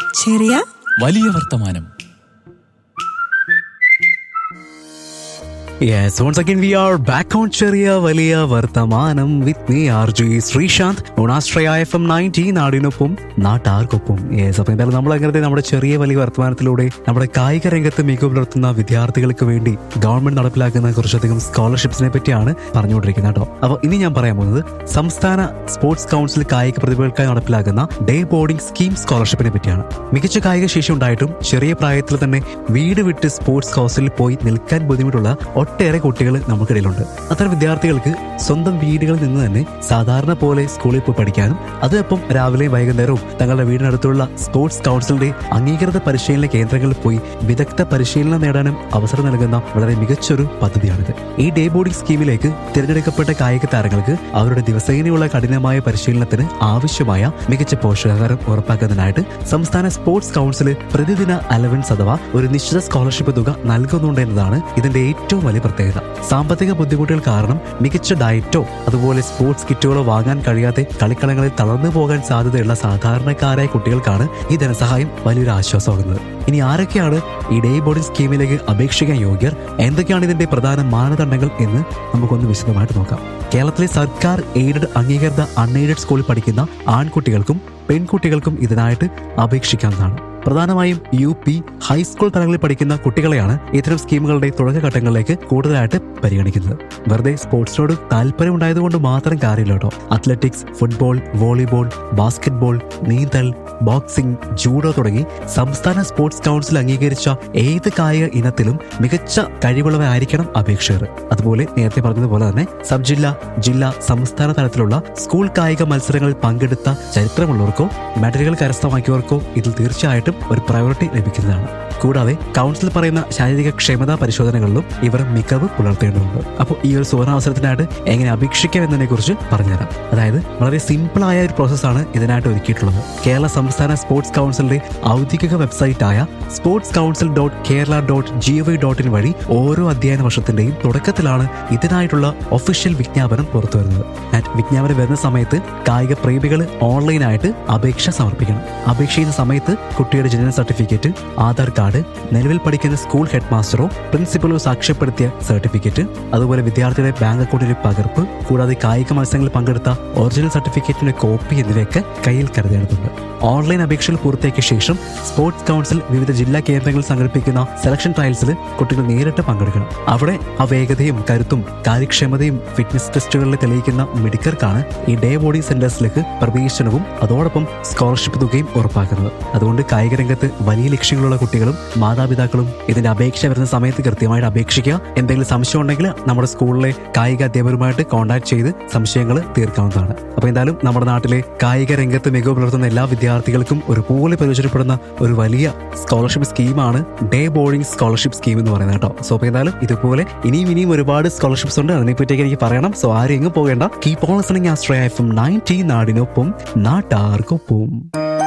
ചെറിയ വലിയ വർത്തമാനം Yes, once again we are back on ചെറിയ വലിയ വർത്തമാനം with me R G Sreesanth on Astra F M nineteen നാടിനൊപ്പം നാട്ടാർക്കൊപ്പം യെസ് അപ്പൊ എന്തായാലും നമ്മൾ അങ്ങനത്തെ നമ്മുടെ ചെറിയ വലിയ വർത്തമാനത്തിലൂടെ നമ്മുടെ കായിക രംഗത്ത് മികവ് പുലർത്തുന്ന വിദ്യാർത്ഥികൾക്ക് വേണ്ടി ഗവൺമെന്റ് നടപ്പിലാക്കുന്ന കുറച്ചധികം സ്കോളർഷിപ്സിനെ പറ്റിയാണ് പറഞ്ഞുകൊണ്ടിരിക്കുന്നത് കേട്ടോ അപ്പൊ ഇനി ഞാൻ പറയാൻ പോകുന്നത് സംസ്ഥാന സ്പോർട്സ് കൗൺസിൽ കായിക പ്രതിഭകൾക്കായി നടപ്പിലാക്കുന്ന ഡേ ബോർഡിംഗ് സ്കീം സ്കോളർഷിപ്പിനെ പറ്റിയാണ് മികച്ച കായിക ശേഷി ഉണ്ടായിട്ടും ചെറിയ പ്രായത്തിൽ തന്നെ വീട് വിട്ട് സ്പോർട്സ് ഹോസ്റ്റലിൽ പോയി നിൽക്കാൻ ബുദ്ധിമുട്ടുള്ള ഒട്ടേറെ കുട്ടികൾ നമുക്കിടയിലുണ്ട് അത്തരം വിദ്യാർത്ഥികൾക്ക് സ്വന്തം വീടുകളിൽ നിന്ന് തന്നെ സാധാരണ പോലെ സ്കൂളിൽ പോയി പഠിക്കാനും അതോടൊപ്പം രാവിലെയും വൈകുന്നേരവും തങ്ങളുടെ വീടിനടുത്തുള്ള സ്പോർട്സ് കൗൺസിലിന്റെ അംഗീകൃത പരിശീലന കേന്ദ്രങ്ങളിൽ പോയി വിദഗ്ധ പരിശീലനം നേടാനും അവസരം നൽകുന്ന വളരെ മികച്ചൊരു പദ്ധതിയാണിത് ഈ ഡേ ബോർഡിംഗ് സ്കീമിലേക്ക് തിരഞ്ഞെടുക്കപ്പെട്ട കായിക താരങ്ങൾക്ക് അവരുടെ ദിവസേനയുള്ള കഠിനമായ പരിശീലനത്തിന് ആവശ്യമായ മികച്ച പോഷകാഹാരം ഉറപ്പാക്കുന്നതിനായിട്ട് സംസ്ഥാന സ്പോർട്സ് കൗൺസിൽ പ്രതിദിന അലവൻസ് അഥവാ ഒരു നിശ്ചിത സ്കോളർഷിപ്പ് തുക നൽകുന്നുണ്ട് എന്നതാണ് ഇതിന്റെ ഏറ്റവും വലിയ പ്രത്യേകത സാമ്പത്തിക ബുദ്ധിമുട്ടുകൾ കാരണം മികച്ച ഡയറ്റോ അതുപോലെ സ്പോർട്സ് കിറ്റുകളോ വാങ്ങാൻ കഴിയാതെ കളിക്കളങ്ങളിൽ തളർന്നു പോകാൻ സാധ്യതയുള്ള സാധാരണക്കാരായ കുട്ടികൾക്കാണ് ഈ ധനസഹായം വലിയൊരു ആശ്വാസമാകുന്നത് ഇനി ആരൊക്കെയാണ് ഈ ഡേ ബോർഡിംഗ് സ്കീമിലേക്ക് അപേക്ഷിക്കാൻ യോഗ്യർ എന്തൊക്കെയാണ് ഇതിന്റെ പ്രധാന മാനദണ്ഡങ്ങൾ എന്ന് നമുക്കൊന്ന് വിശദമായിട്ട് നോക്കാം കേരളത്തിലെ സർക്കാർ എയ്ഡഡ് അംഗീകൃത അൺഎയ്ഡഡ് സ്കൂളിൽ പഠിക്കുന്ന ആൺകുട്ടികൾക്കും പെൺകുട്ടികൾക്കും ഇതിനായിട്ട് അപേക്ഷിക്കാവുന്നതാണ് പ്രധാനമായും യു പി ഹൈസ്കൂൾ തലങ്ങളിൽ പഠിക്കുന്ന കുട്ടികളെയാണ് ഇത്തരം സ്കീമുകളുടെ തുടക്കഘട്ടങ്ങളിലേക്ക് കൂടുതലായിട്ട് പരിഗണിക്കുന്നത് വെറുതെ സ്പോർട്സിനോട് താല്പര്യം ഉണ്ടായതുകൊണ്ട് മാത്രം കാര്യമില്ല കേട്ടോ അത്ലറ്റിക്സ് ഫുട്ബോൾ വോളിബോൾ ബാസ്കറ്റ്ബോൾ നീന്തൽ ബോക്സിംഗ് ജൂഡോ തുടങ്ങി സംസ്ഥാന സ്പോർട്സ് കൗൺസിൽ അംഗീകരിച്ച ഏത് കായിക ഇനത്തിലും മികച്ച കഴിവുള്ളവരായിരിക്കണം അപേക്ഷകർ അതുപോലെ നേരത്തെ പറഞ്ഞതുപോലെ തന്നെ സബ് ജില്ല ജില്ലാ സംസ്ഥാന തലത്തിലുള്ള സ്കൂൾ കായിക മത്സരങ്ങളിൽ പങ്കെടുത്ത ചരിത്രമുള്ളവർക്കോ മെഡലുകൾ കരസ്ഥമാക്കിയവർക്കോ ഇതിൽ തീർച്ചയായിട്ടും ഒരു പ്രയോറിറ്റി ലഭിക്കുന്നതാണ് കൂടാതെ കൗൺസിൽ പറയുന്ന ശാരീരിക ക്ഷമതാ പരിശോധനകളിലും ഇവർ മികവ് പുലർത്തേണ്ടതുണ്ട് അപ്പോൾ ഈ ഒരു സുവർണാവസരത്തിനായിട്ട് എങ്ങനെ അപേക്ഷിക്കാം എന്നതിനെ കുറിച്ച് പറഞ്ഞുതരാം അതായത് വളരെ സിമ്പിൾ ആയ ഒരു പ്രോസസ്സാണ് ഇതിനായിട്ട് ഒരുക്കിയിട്ടുള്ളത് കേരള സംസ്ഥാന സ്പോർട്സ് കൗൺസിലിന്റെ ഔദ്യോഗിക വെബ്സൈറ്റായ sports council dot Kerala dot G Y dot in വഴി ഓരോ അധ്യയന വർഷത്തിന്റെയും തുടക്കത്തിലാണ് ഇതിനായിട്ടുള്ള ഒഫീഷ്യൽ വിജ്ഞാപനം പുറത്തുവരുന്നത് ആൻഡ് വിജ്ഞാപനം വരുന്ന സമയത്ത് കായിക പ്രേമികൾ ഓൺലൈനായിട്ട് അപേക്ഷ സമർപ്പിക്കണം അപേക്ഷ ചെയ്യുന്ന സമയത്ത് കുട്ടിയുടെ ജനന സർട്ടിഫിക്കറ്റ് ആധാർ കാർഡ് നിലവിൽ പഠിക്കുന്ന സ്കൂൾ ഹെഡ് മാസ്റ്ററോ പ്രിൻസിപ്പലോ സാക്ഷ്യപ്പെടുത്തിയ സർട്ടിഫിക്കറ്റ് അതുപോലെ വിദ്യാർത്ഥിയുടെ ബാങ്ക് അക്കൗണ്ടിന്റെ പകർപ്പ് കൂടാതെ കായിക മത്സരങ്ങളിൽ പങ്കെടുത്ത ഒറിജിനൽ സർട്ടിഫിക്കറ്റിന്റെ കോപ്പി എന്നിവയൊക്കെ കയ്യിൽ കരുതേണ്ടതുണ്ട് ഓൺലൈൻ അപേക്ഷകൾ പൂർത്തിയാക്കിയ ശേഷം സ്പോർട്സ് കൗൺസിൽ വിവിധ ജില്ലാ കേന്ദ്രങ്ങളിൽ സംഘടിപ്പിക്കുന്ന സെലക്ഷൻ ട്രയൽസിൽ കുട്ടികൾ നേരിട്ട് പങ്കെടുക്കണം അവിടെ ആ വേഗതയും കരുത്തും കാര്യക്ഷമതയും ഫിറ്റ്നസ് ടെസ്റ്റുകളിൽ തെളിയിക്കുന്ന മിടുക്കർക്കാണ് ഈ ഡേ ബോഡി സെന്റേഴ്സിലേക്ക് പ്രവേശനവും അതോടൊപ്പം സ്കോളർഷിപ്പ് തുകയും ഉറപ്പാക്കുന്നത് അതുകൊണ്ട് കായിക രംഗത്ത് വലിയ ലക്ഷ്യങ്ങളുള്ള കുട്ടികളും മാതാപിതാക്കളും ഇതിന്റെ അപേക്ഷ വരുന്ന സമയത്ത് കൃത്യമായിട്ട് അപേക്ഷിക്കുക എന്തെങ്കിലും സംശയം ഉണ്ടെങ്കിൽ നമ്മുടെ സ്കൂളിലെ കായിക അധ്യാപകരുമായിട്ട് കോൺടാക്ട് ചെയ്ത് സംശയങ്ങൾ തീർക്കാവുന്നതാണ് അപ്പൊ എന്തായാലും നമ്മുടെ നാട്ടിലെ കായിക രംഗത്ത് മികവ് പുലർത്തുന്ന എല്ലാ വിദ്യാർത്ഥികൾക്കും ഒരുപോലെ പ്രയോജനപ്പെടുന്ന ഒരു വലിയ സ്കോളർഷിപ്പ് സ്കീമാണ് ഡേ ബോർഡിംഗ് സ്കോളർഷിപ്പ് സ്കീം എന്ന് പറയുന്നത് കേട്ടോ സോ അപ്പോൾ എന്തായാലും ഇതുപോലെ ഇനിയും ഇനിയും ഒരുപാട് സ്കോളർഷിപ്സ് ഉണ്ട് അതിനെപ്പറ്റിയൊക്കെ എനിക്ക് പറയണം സോ ആരും എങ്ങും പോകേണ്ട keep on listening Astra F M nineteen നാടിനൊപ്പം നാട്ടാർക്കൊപ്പം